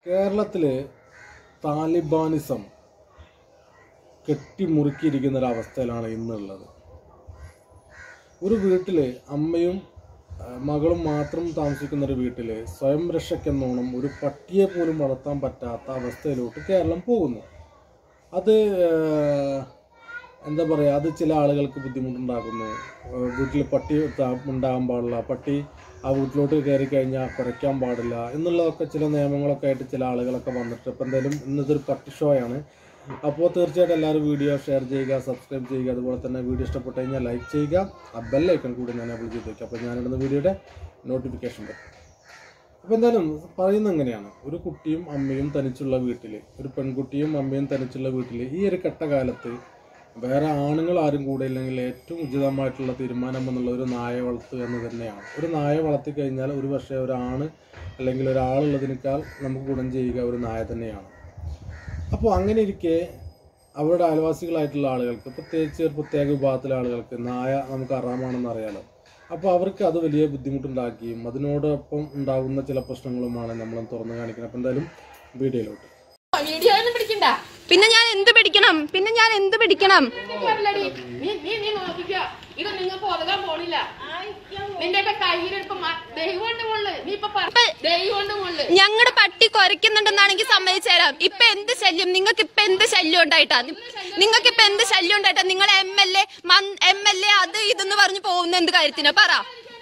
കേരളത്തിൽ താലിബാനിസം കെട്ടിമുറുക്കിയിരിക്കുന്ന ഒരവസ്ഥയിലാണ് ഇന്നുള്ളത് ഒരു വീട്ടിൽ അമ്മയും ആ, മകളും മാത്രം താമസിക്കുന്ന ഒരു വീട്ടിൽ സ്വയം രക്ഷയ്ക്കെന്നോണം ഒരു പട്ടിയെ പോലും വളർത്താൻ പറ്റാത്ത അവസ്ഥയിലോട്ട് കേരളം പോകുന്നു അത് ആ, എന്താ പറയുക അത് ചില ആളുകൾക്ക് ബുദ്ധിമുട്ടുണ്ടാക്കുന്നു വീട്ടിൽ പട്ടി ത- ഉണ്ടാകാൻ പാടില്ല പട്ടി ആ വീട്ടിലോട്ട് കയറി കഴിഞ്ഞാൽ കുറയ്ക്കാൻ പാടില്ല എന്നുള്ളതൊക്കെ ചില നിയമങ്ങളൊക്കെ ആയിട്ട് ചില ആളുകളൊക്കെ വന്നിട്ട് ഇപ്പം എന്തായാലും ഇന്നത്തെ ഒരു പട്ടി ഷോ ആണ് അപ്പോൾ തീർച്ചയായിട്ടും എല്ലാവരും വീഡിയോ ഷെയർ ചെയ്യുക സബ്സ്ക്രൈബ് ചെയ്യുക അതുപോലെ തന്നെ വീഡിയോ ഇഷ്ടപ്പെട്ട് കഴിഞ്ഞാൽ ലൈക്ക് ചെയ്യുക ആ ബെല്ലൈക്കൺ കൂടി ഞാൻ എനേബിൾ ചെയ്ത് വയ്ക്കുക അപ്പോൾ ഞാനിടുന്ന വീഡിയോയുടെ നോട്ടിഫിക്കേഷൻ വരും അപ്പോൾ എന്തായാലും പറയുന്നത് എങ്ങനെയാണ് ഒരു കുട്ടിയും അമ്മയും തനിച്ചുള്ള വീട്ടിൽ ഒരു പെൺകുട്ടിയും അമ്മയും തനിച്ചുള്ള വീട്ടിൽ ഈ ഒരു കെട്ടകാലത്ത് വേറെ ആണുങ്ങൾ ആരും കൂടെ ഇല്ലെങ്കിൽ ഏറ്റവും ഉചിതമായിട്ടുള്ള തീരുമാനം എന്നുള്ള ഒരു നായ വളർത്തുക എന്ന് തന്നെയാണ് ഒരു നായ വളർത്തി കഴിഞ്ഞാൽ ഒരു പക്ഷേ ഒരാണ് അല്ലെങ്കിൽ ഒരാളുള്ളതിനേക്കാൾ നമുക്ക് ഗുണം ചെയ്യുക ഒരു നായ തന്നെയാണ് അപ്പോൾ അങ്ങനെ ഇരിക്കെ അവരുടെ അയൽവാസികളായിട്ടുള്ള ആളുകൾക്ക് പ്രത്യേകിച്ച് ഒരു പ്രത്യേക വിഭാഗത്തിലെ ആളുകൾക്ക് നായ നമുക്ക് അറാമാണെന്ന് അറിയാലോ അപ്പോൾ അവർക്ക് അത് വലിയ ബുദ്ധിമുട്ടുണ്ടാക്കുകയും അതിനോടൊപ്പം ഉണ്ടാകുന്ന ചില പ്രശ്നങ്ങളുമാണ് നമ്മൾ തുറന്നു കാണിക്കുന്നത് അപ്പോൾ എന്തായാലും വീഡിയോയിലോട്ട് വീഡിയോ ഒന്നും പിടിക്കണ്ട പിന്നെ ഞാൻ എന്ത് പിടിക്കണം പിന്നെ ഞാൻ എന്ത് പിടിക്കണം പറഞ്ഞടി നീ നീ നീ നോക്കിക്കോ ഇത് നിങ്ങൾക്ക് ഒതുങ്ങാൻ പോണില്ല നിന്റെ ഒക്കെ കയ്യിലിരിപ്പം ദൈവം കൊണ്ട് മുള്ളു നീ ഇപ്പൊ പറ ദൈവം കൊണ്ട് മുള്ളു ഞങ്ങളുടെ പട്ടി കുരയ്ക്കുന്നുണ്ടെന്നാണെങ്കിൽ സമ്മതിച്ചു തരാം ഇപ്പൊ എന്ത് ശല്യം നിങ്ങൾക്ക് ഇപ്പൊ എന്ത് ശല്യം ഉണ്ടായിട്ടാ നിങ്ങൾക്ക് ഇപ്പൊ എന്ത് ശല്യം ഉണ്ടായിട്ടാ നിങ്ങൾ M L A M L A അത് ഇതെന്ന് പറഞ്ഞു പോകുന്ന എന്ത് കാര്യത്തിനാ പറ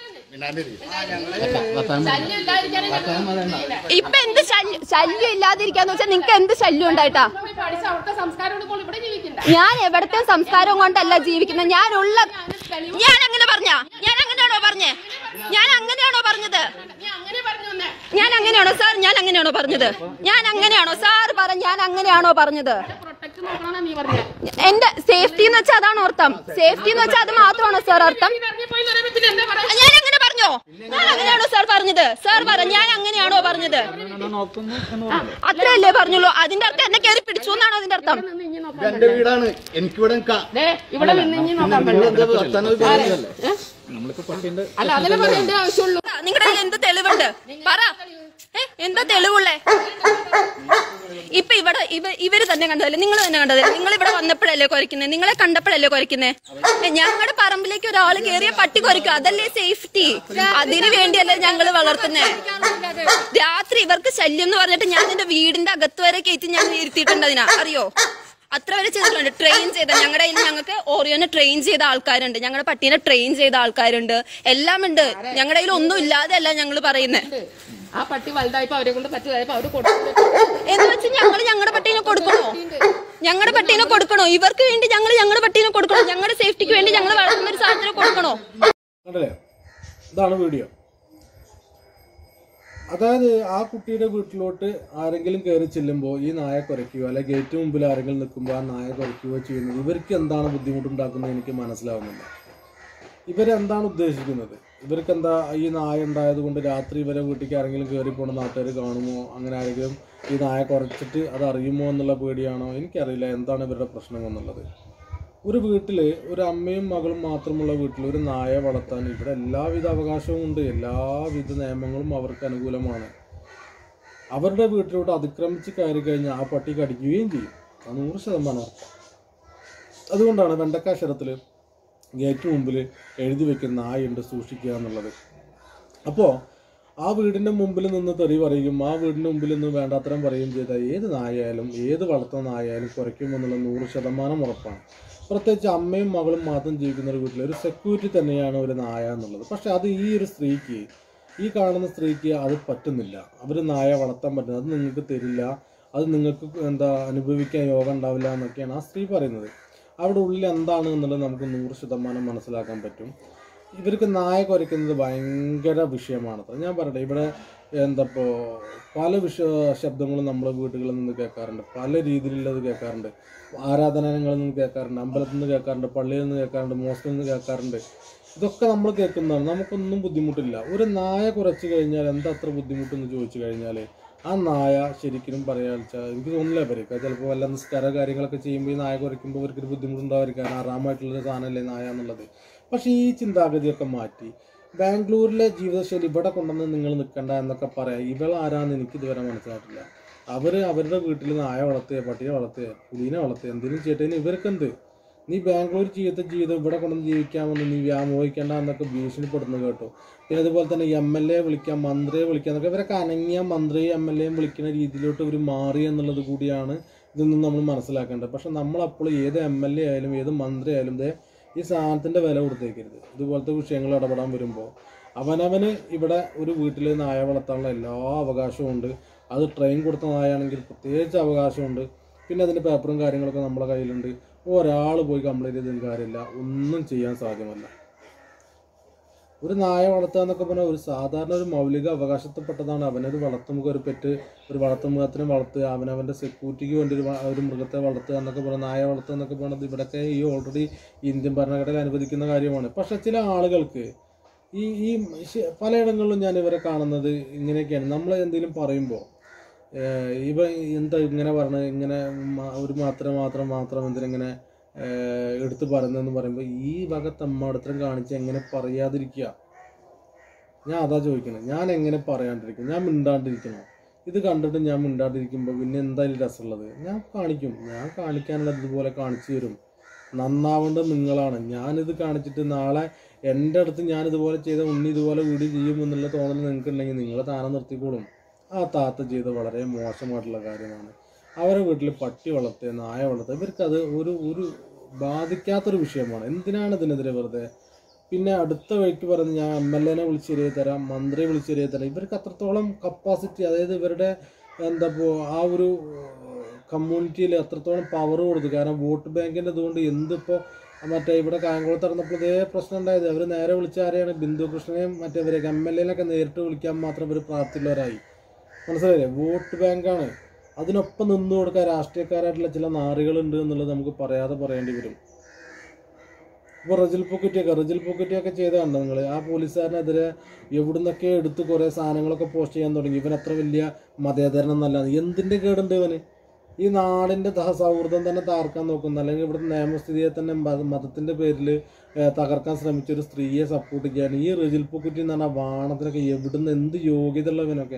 ശല്യം ഇല്ലാതിരിക്കാനും ഇപ്പൊ എന്ത് ശല്യം ശല്യം ഇല്ലാതിരിക്കാന്ന് വെച്ചാൽ നിങ്ങൾക്ക് എന്ത് ശല്യം ഉണ്ടായിട്ടാ പഠിച്ച അവിടുത്തെ സംസ്കാരം കൊണ്ട് പോലും ഇവിടെ ജീവിക്കണ്ട ഞാൻ എവിടത്തെ സംസ്കാരം കൊണ്ടല്ല ജീവിക്കുന്നത് ഞാൻ ഉള്ള ഞാൻ അങ്ങനെ പറഞ്ഞ ഞാൻ അങ്ങനെയാണോ പറഞ്ഞേ ഞാൻ അങ്ങനെയാണോ പറഞ്ഞത് നീ അങ്ങനെ പറഞ്ഞു വന്നേ ഞാൻ അങ്ങനെയാണോ സാർ ഞാൻ അങ്ങനെയാണോ പറഞ്ഞത് ഞാൻ അങ്ങനെയാണോ സാർ പറ ഞാൻ അങ്ങനെയാണോ പറഞ്ഞത് പ്രൊട്ടക്ട് നോക്കണമെന്നാ നീ പറഞ്ഞേ എന്റെ സേഫ്റ്റി എന്ന് വെച്ചാൽ അതാണോ അർത്ഥം സേഫ്റ്റി എന്ന് വെച്ചാൽ അത് മാത്രമാണോ സാർ അർത്ഥം നീ ഇറങ്ങി പോയി എന്ന് പറയുമ്പോ പിന്നെ എന്താ പറയാ ഞാൻ അങ്ങനെ പറഞ്ഞോ ഞാൻ അങ്ങനെയാണോ സാർ പറഞ്ഞത് സാർ പറ ഞാൻ അങ്ങനെയാണോ പറഞ്ഞത് അത്രയല്ലേ പറഞ്ഞുള്ളൂ അതിന്റെ അർത്ഥം എന്നെ കയറി പിടിച്ചു എന്നാണോ അതിന്റെ അർത്ഥം നിന്ന് ഇനി നോക്കാം എന്റെ വീടാണ് എനിക്കിവിടെ നിക്കാം. ദേ ഇവിടെ നിന്ന് ഇനി നോക്കാൻ നിങ്ങൾ എന്താ വർത്താനം ഇത് പറയുന്നതല്ലേ? അല്ല അതിനെ പറയേണ്ട ആവശ്യമുള്ളൂ നിങ്ങളുടെ കയ്യിൽ എന്ത് തെളിവുണ്ട് പറ ഏ, എന്താ തെളിവുള്ളേ ഇപ്പൊ ഇവിടെ ഇവ- ഇവര് തന്നെ കണ്ടതല്ലേ നിങ്ങൾ തന്നെ കണ്ടതല്ലേ നിങ്ങൾ ഇവിടെ വന്നപ്പോഴല്ലേ കുരയ്ക്കുന്നത് നിങ്ങളെ കണ്ടപ്പോഴല്ലേ കുരയ്ക്കുന്നത് ഞങ്ങളുടെ പറമ്പിലേക്ക് ഒരാൾ കയറിയ പട്ടി കുരയ്ക്കും അതല്ലേ സേഫ്റ്റി അതിനു വേണ്ടിയല്ലേ ഞങ്ങൾ വളർത്തുന്നേ രാത്രി ഇവർക്ക് ശല്യം എന്ന് പറഞ്ഞിട്ട് ഞാൻ എന്റെ വീടിന്റെ അകത്ത് വരെ കയറ്റി ഞാൻ ഇരുത്തിയിട്ടുണ്ട് അതിനാ അറിയോ അത്ര വരെ ചെയ്തിട്ടുണ്ട് ട്രെയിൻ ചെയ്ത ഞങ്ങളുടെ കയ്യിൽ ഞങ്ങൾക്ക് ഓറിയോനെ ട്രെയിൻ ചെയ്ത ആൾക്കാരുണ്ട് ഞങ്ങളുടെ പട്ടീനെ ട്രെയിൻ ചെയ്ത ആൾക്കാരുണ്ട് എല്ലാം ഉണ്ട് ഞങ്ങളുടെ കയ്യിൽ ഒന്നും ഇല്ലാതെ അല്ല ഞങ്ങൾ പറയുന്നത് ആ പട്ടി വലുതായപ്പോ അവരെ കൊണ്ട് പറ്റിയതായപ്പോ അവര് കൊടുത്തു എന്ന് വെച്ച് ഞങ്ങൾ ഞങ്ങളുടെ പട്ടീനെ കൊടുക്കണോ ഞങ്ങളുടെ പട്ടീനെ കൊടുക്കണോ ഇവർക്ക് വേണ്ടി ഞങ്ങൾ ഞങ്ങളുടെ പട്ടീനെ കൊടുക്കണോ ഞങ്ങളുടെ സേഫ്റ്റിക്ക് വേണ്ടി ഞങ്ങൾ വളർത്തുന്ന ഒരു സാധനത്തിന് കൊടുക്കണോ കണ്ടല്ലേ ഇതാണ് വീഡിയോ അതായത് ആ കുട്ടിയുടെ വീട്ടിലോട്ട് ആരെങ്കിലും കയറി ചെല്ലുമ്പോൾ ഈ നായ കുരയ്ക്കുകയോ അല്ലെ ഗേറ്റ് മുമ്പിൽ ആരെങ്കിലും നിൽക്കുമ്പോൾ ആ നായ കുരയ്ക്കുകയോ ചെയ്യുന്നത് ഇവർക്ക് എന്താണ് ബുദ്ധിമുട്ടുണ്ടാക്കുന്നത് എനിക്ക് മനസ്സിലാവുന്നില്ല ഇവരെന്താണ് ഉദ്ദേശിക്കുന്നത് ഇവർക്ക് എന്താ ഈ നായ ഉണ്ടായത് കൊണ്ട് രാത്രി ഇവരെ വീട്ടിലേക്ക് ആരെങ്കിലും കയറി പോണ നാട്ടുകാർ കാണുമോ അങ്ങനെ ആരെങ്കിലും ഈ നായ കുറച്ചിട്ട് അത് അറിയുമോ എന്നുള്ള പേടിയാണോ എനിക്കറിയില്ല എന്താണ് ഇവരുടെ പ്രശ്നം എന്നുള്ളത് ഒരു വീട്ടിൽ ഒരു അമ്മയും മകളും മാത്രമുള്ള വീട്ടിൽ ഒരു നായ വളർത്താൻ ഇവിടെ എല്ലാവിധ അവകാശവും ഉണ്ട് എല്ലാവിധ നിയമങ്ങളും അവർക്ക് അനുകൂലമാണ് അവരുടെ വീട്ടിലോട്ട് അതിക്രമിച്ച് കയറി കഴിഞ്ഞാൽ ആ പട്ടി കടിക്കുകയും ചെയ്യും അത് നൂറ് ശതമാനം ഉറപ്പാണ്. അതുകൊണ്ടാണ് വെണ്ടക്കാക്ഷരത്തിൽ ഗേറ്റ് മുമ്പിൽ എഴുതി വെക്കുന്ന നായുണ്ട് സൂക്ഷിക്കുക എന്നുള്ളത് അപ്പോൾ ആ വീടിൻ്റെ മുമ്പിൽ നിന്ന് തെറി പറയും ആ വീടിൻ്റെ മുമ്പിൽ നിന്ന് വേണ്ടാത്തരം പറയുകയും ചെയ്താൽ ഏത് നായായാലും ഏത് വളർത്തുന്ന നായായാലും കുറയ്ക്കുമെന്നുള്ള നൂറ് ശതമാനം ഉറപ്പാണ് പ്രത്യേകിച്ച് അമ്മയും മകളും മാത്രം ജീവിക്കുന്ന ഒരു വീട്ടിൽ ഒരു സെക്യൂരിറ്റി തന്നെയാണ് ഒരു നായ എന്നുള്ളത് പക്ഷെ അത് ഈ ഒരു സ്ത്രീക്ക് ഈ കാണുന്ന സ്ത്രീക്ക് അത് പറ്റുന്നില്ല അവർ നായ വളർത്താൻ പറ്റുന്നത് അത് നിങ്ങൾക്ക് തരില്ല അത് നിങ്ങൾക്ക് എന്താ അനുഭവിക്കാൻ യോഗം ഉണ്ടാവില്ല എന്നൊക്കെയാണ് ആ സ്ത്രീ പറയുന്നത് അവിടെ ഉള്ളിൽ എന്താണ് എന്നുള്ളത് നമുക്ക് നൂറ് ശതമാനം മനസ്സിലാക്കാൻ പറ്റും ഇവർക്ക് നായ കുരയ്ക്കുന്നത് ഭയങ്കര വിഷയമാണ് ഞാൻ പറയട്ടെ ഇവിടെ എന്തപ്പോ പല വിഷ ശബ്ദങ്ങളും നമ്മൾ വീടുകളിൽ നിന്ന് കേൾക്കാറുണ്ട് പല രീതിയിലുള്ളത് കേൾക്കാറുണ്ട് ആരാധനാലയങ്ങളിൽ നിന്ന് കേൾക്കാറുണ്ട് അമ്പലത്തിൽ നിന്ന് കേൾക്കാറുണ്ട് പള്ളിയിൽ നിന്ന് കേൾക്കാറുണ്ട് മോസ്കിൽ നിന്ന് കേൾക്കാറുണ്ട് ഇതൊക്കെ നമ്മൾ കേൾക്കുന്നതാണ് നമുക്കൊന്നും ബുദ്ധിമുട്ടില്ല ഒരു നായ കുറച്ച് കഴിഞ്ഞാൽ എന്താ അത്ര ബുദ്ധിമുട്ടെന്ന് ചോദിച്ചു കഴിഞ്ഞാൽ ആ നായ ശരിക്കും പറയാന്ന് വെച്ചാൽ എനിക്ക് തോന്നുന്നില്ല അവർക്ക് ചിലപ്പോൾ വല്ല നിസ്കാര കാര്യങ്ങളൊക്കെ ചെയ്യുമ്പോൾ ഈ നായ കുറയ്ക്കുമ്പോൾ അവർക്കൊരു ബുദ്ധിമുട്ടുണ്ടാവായിരിക്കും കാരണം ആറാമായിട്ടുള്ളൊരു സാധനമല്ലേ നായ എന്നുള്ളത് പക്ഷേ ഈ ചിന്താഗതിയൊക്കെ മാറ്റി ബാംഗ്ലൂരിലെ ജീവിതശൈലി ഇവിടെ കൊണ്ടുവന്ന് നിങ്ങൾ നിൽക്കണ്ട എന്നൊക്കെ പറയാം ഇവൾ ആരാന്ന് എനിക്ക് ഇതുവരെ മനസ്സിലായിട്ടില്ല അവർ അവരുടെ വീട്ടിൽ നായ വളർത്തുക പട്ടിയെ വളർത്തുക പുലിനെ വളർത്തുക എന്തെങ്കിലും ചെയ്തിട്ട് ഇവർക്ക് എന്ത് നീ ബാംഗ്ലൂർ ജീവിത ജീവിതം ഇവിടെ കൊണ്ടുവന്ന് ജീവിക്കാമെന്ന് നീ വ്യാമോഹിക്കേണ്ട എന്നൊക്കെ ഭീഷണിപ്പെടുന്നു കേട്ടോ പിന്നെ അതുപോലെ തന്നെ എം എൽ എ വിളിക്കാം മന്ത്രിയെ വിളിക്കാം എന്നൊക്കെ ഇവരൊക്കെ അനങ്ങിയ മന്ത്രിയും എം എൽ എയും വിളിക്കുന്ന രീതിയിലോട്ട് ഇവർ മാറി എന്നുള്ളത് കൂടിയാണ് ഇതിൽ നിന്ന് നമ്മൾ മനസ്സിലാക്കേണ്ടത് പക്ഷെ നമ്മളപ്പോൾ ഏത് എം എൽ എ ആയാലും ഏത് മന്ത്രി ആയാലും ദേ ഈ സാധനത്തിൻ്റെ വില കൊടുത്തേക്കരുത് ഇതുപോലത്തെ വിഷയങ്ങൾ ഇടപെടാൻ വരുമ്പോൾ അവനവന് ഇവിടെ ഒരു വീട്ടിൽ നായ വളർത്താനുള്ള എല്ലാ അവകാശവും ഉണ്ട് അത് ട്രെയിൻ കൊടുത്ത നായാണെങ്കിൽ പ്രത്യേകിച്ച് അവകാശമുണ്ട് പിന്നെ അതിൻ്റെ പേപ്പറും കാര്യങ്ങളൊക്കെ നമ്മളെ കയ്യിലുണ്ട് ഒരാൾ പോയി കംപ്ലൈൻറ്റ് ചെയ്തതിന് കാര്യമില്ല ഒന്നും ചെയ്യാൻ സാധ്യമല്ല ഒരു നായ വളർത്തുക എന്നൊക്കെ പറഞ്ഞാൽ ഒരു സാധാരണ ഒരു മൗലിക അവകാശത്തിൽപ്പെട്ടതാണ് അവനൊരു വളർത്തുമുഖ ഒരു പെറ്റ് ഒരു വളർത്തുമൃഗത്തിനെ വളർത്തുക അവനവൻ്റെ സെക്യൂരിറ്റിക്ക് വേണ്ടി ഒരു വ- ഒരു മൃഗത്തെ വളർത്തുക എന്നൊക്കെ പറഞ്ഞാൽ നായ വളർത്തുക എന്നൊക്കെ പറയുന്നത് ഇവിടെയൊക്കെ ഈ ഓൾറെഡി ഇന്ത്യൻ ഭരണഘടന അനുവദിക്കുന്ന കാര്യമാണ് പക്ഷെ ചില ആളുകൾക്ക് ഈ ഈ ശ- പലയിടങ്ങളിലും ഞാൻ ഇവരെ കാണുന്നത് ഇങ്ങനെയൊക്കെയാണ് നമ്മൾ എന്തെങ്കിലും പറയുമ്പോൾ ഇവ എന്താ ഇങ്ങനെ പറഞ്ഞത് ഇങ്ങനെ മ- ഒരു മാത്രം മാത്രം മാത്രം എന്തിനിങ്ങനെ ഏഹ്, എടുത്ത് പറയുന്നതെന്ന് പറയുമ്പോൾ ഈ വക തമ്മാടത്തരം കാണിച്ച് എങ്ങനെ പറയാതിരിക്കുക ഞാൻ അതാ ചോദിക്കുന്നത് ഞാൻ എങ്ങനെ പറയാണ്ടിരിക്കും ഞാൻ മിണ്ടാണ്ടിരിക്കണോ ഇത് കണ്ടിട്ട് ഞാൻ മിണ്ടാണ്ടിരിക്കുമ്പോൾ പിന്നെ എന്തായാലും രസമുള്ളത് ഞാൻ കാണിക്കും ഞാൻ കാണിക്കാനുള്ളത് ഇതുപോലെ കാണിച്ചു തരും നന്നാവേണ്ടത് നിങ്ങളാണ് ഞാനിത് കാണിച്ചിട്ട് നാളെ എൻ്റെ അടുത്ത് ഞാൻ ഇതുപോലെ ചെയ്ത ഉണ്ണി ഇതുപോലെ വീഡിയോ ചെയ്യും എന്നുള്ള തോന്നൽ നിങ്ങൾക്ക് ഉണ്ടെങ്കിൽ നിങ്ങൾ താനെ നിർത്തിക്കോളും ആ താത്ത ചെയ്ത വളരെ മോശമായിട്ടുള്ള കാര്യമാണ് അവരെ വീട്ടിൽ പട്ടി വളർത്തുക നായ വളർത്തുക ഇവർക്കത് ഒരു ഒരു ബാധിക്കാത്തൊരു വിഷയമാണ് എന്തിനാണ് ഇതിനെതിരെ വെറുതെ പിന്നെ അടുത്ത വഴിക്ക് പറഞ്ഞ് ഞാൻ എം എൽ എനെ വിളിച്ച് ശരിയായി തരാം മന്ത്രിയെ വിളിച്ച് ശരിയായി തരാം ഇവർക്ക് അത്രത്തോളം കപ്പാസിറ്റി അതായത് ഇവരുടെ എന്താ ഇപ്പോൾ ആ ഒരു കമ്മ്യൂണിറ്റിയിൽ അത്രത്തോളം പവർ കൊടുത്തു കാരണം വോട്ട് ബാങ്കിൻ്റെ അതുകൊണ്ട് എന്തിപ്പോൾ മറ്റേ ഇവിടെ കായംകുളത്ത് നടന്നപ്പോൾ ഇതേ പ്രശ്നം ഉണ്ടായത് അവർ നേരെ വിളിച്ച ആരെയാണ് ബിന്ദു കൃഷ്ണനെയും മറ്റേവരെയൊക്കെ എം എൽ എനൊക്കെ നേരിട്ട് വിളിക്കാൻ മാത്രം ഇവർ പ്രാർത്ഥിയുള്ളവരായി മനസ്സിലായില്ലേ വോട്ട് ബാങ്കാണ് അതിനൊപ്പം നിന്നു കൊടുക്കാൻ രാഷ്ട്രീയക്കാരായിട്ടുള്ള ചില നാറുകളുണ്ട് എന്നുള്ളത് നമുക്ക് പറയാതെ പറയേണ്ടി വരും ഇപ്പോൾ റജിൽ പൊക്കറ്റിയൊക്കെ റജിൽ പൊക്കറ്റിയൊക്കെ ചെയ്ത കണ്ടോ നിങ്ങൾ ആ പോലീസുകാരനെതിരെ എവിടുന്നൊക്കെ എടുത്ത് കുറേ സാധനങ്ങളൊക്കെ പോസ്റ്റ് ചെയ്യാൻ തുടങ്ങി ഇവൻ അത്ര വലിയ മതേതരൻ എന്നല്ല എന്തിൻ്റെ കേടുണ്ട് ഇവന് ഈ നാടിൻ്റെ സഹ- സൗഹൃദം തന്നെ തകർക്കാൻ നോക്കുന്ന അല്ലെങ്കിൽ ഇവിടുത്തെ നിയമസ്ഥിതിയെ തന്നെ മത- മതത്തിൻ്റെ പേരിൽ തകർക്കാൻ ശ്രമിച്ച ഒരു സ്ത്രീയെ സപ്പോർട്ട് ചെയ്യാൻ ഈ റജിൽ പൊക്കറ്റി എന്ന് പറഞ്ഞാൽ വാണത്തിനൊക്കെ എവിടുന്ന് എന്ത് യോഗ്യത ഉള്ളവനൊക്കെ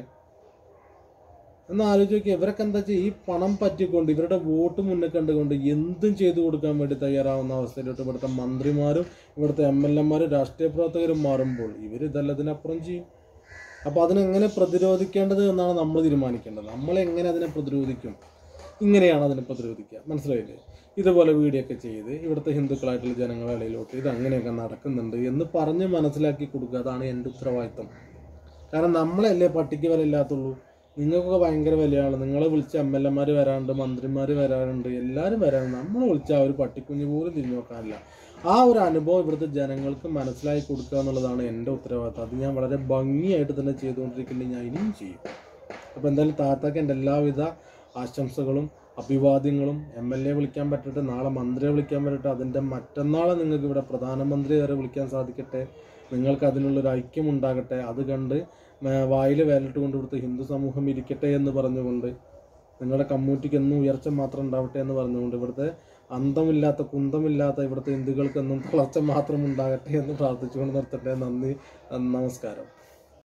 ഒന്ന് ആലോചിച്ച് നോക്കിയാൽ ഇവരൊക്കെ എന്താ വെച്ചാൽ ഈ പണം പറ്റിക്കൊണ്ട് ഇവരുടെ വോട്ട് മുന്നിൽ കണ്ടുകൊണ്ട് എന്തും ചെയ്തു കൊടുക്കാൻ വേണ്ടി തയ്യാറാവുന്ന അവസ്ഥയിലോട്ട് ഇവിടുത്തെ മന്ത്രിമാരും ഇവിടുത്തെ എം എൽ എമാരും രാഷ്ട്രീയ പ്രവർത്തകരും മാറുമ്പോൾ ഇവർ ഇതല്ലതിനപ്പുറം ചെയ്യും അപ്പോൾ അതിനെങ്ങനെ പ്രതിരോധിക്കേണ്ടത് എന്നാണ് നമ്മൾ തീരുമാനിക്കേണ്ടത് നമ്മൾ എങ്ങനെ അതിനെ പ്രതിരോധിക്കും ഇങ്ങനെയാണ് അതിനെ പ്രതിരോധിക്കുക മനസ്സിലായില്ലേ ഇതുപോലെ വീഡിയോ ഒക്കെ ചെയ്ത് ഇവിടുത്തെ ഹിന്ദുക്കളായിട്ടുള്ള ജനങ്ങളുടെ ഇടയിലോട്ട് ഇത് അങ്ങനെയൊക്കെ നടക്കുന്നുണ്ട് എന്ന് പറഞ്ഞ് മനസ്സിലാക്കി കൊടുക്കുക അതാണ് എൻ്റെ ഉത്തരവാദിത്തം കാരണം നമ്മളല്ലേ പട്ടിക്ക് വില ഇല്ലാത്തുള്ളൂ നിങ്ങൾക്കൊക്കെ ഭയങ്കര വിലയാണ് നിങ്ങളെ വിളിച്ച എം എൽ എമാർ വരാറുണ്ട് മന്ത്രിമാർ വരാറുണ്ട് എല്ലാവരും വരാറുണ്ട് നമ്മളെ വിളിച്ച ആ ഒരു പട്ടിക്കുഞ്ഞ് പോലും തിരിഞ്ഞു നോക്കാനില്ല ആ ഒരു അനുഭവം ഇവിടുത്തെ ജനങ്ങൾക്ക് മനസ്സിലാക്കി കൊടുക്കുക എന്നുള്ളതാണ് എൻ്റെ ഉത്തരവാദിത്തം അത് ഞാൻ വളരെ ഭംഗിയായിട്ട് തന്നെ ചെയ്തുകൊണ്ടിരിക്കുന്നുണ്ട് ഞാൻ ഇനിയും ചെയ്യും അപ്പോൾ എന്തായാലും താത്താക്ക് എൻ്റെ എല്ലാവിധ ആശംസകളും അഭിവാദ്യങ്ങളും എം എൽ എ വിളിക്കാൻ പറ്റട്ടെ നാളെ മന്ത്രിയെ വിളിക്കാൻ പറ്റട്ടെ അതിൻ്റെ മറ്റന്നാളെ നിങ്ങൾക്ക് ഇവിടെ പ്രധാനമന്ത്രി വരെ വിളിക്കാൻ സാധിക്കട്ടെ നിങ്ങൾക്ക് അതിനുള്ളൊരു ഐക്യം ഉണ്ടാകട്ടെ അത് കണ്ട് വായിൽ വേലിട്ട് കൊണ്ട് ഇവിടുത്തെ ഹിന്ദു സമൂഹം ഇരിക്കട്ടെ എന്ന് പറഞ്ഞുകൊണ്ട് നിങ്ങളുടെ കമ്മ്യൂണിറ്റിക്ക് എന്നും ഉയർച്ച മാത്രം ഉണ്ടാവട്ടെ എന്ന് പറഞ്ഞുകൊണ്ട് ഇവിടുത്തെ അന്തമില്ലാത്ത കുന്തമില്ലാത്ത ഇവിടുത്തെ ഹിന്ദുക്കൾക്കെന്നും തളർച്ച മാത്രം ഉണ്ടാകട്ടെ എന്ന് പ്രാർത്ഥിച്ചുകൊണ്ട് നിർത്തട്ടെ നന്ദി നമസ്കാരം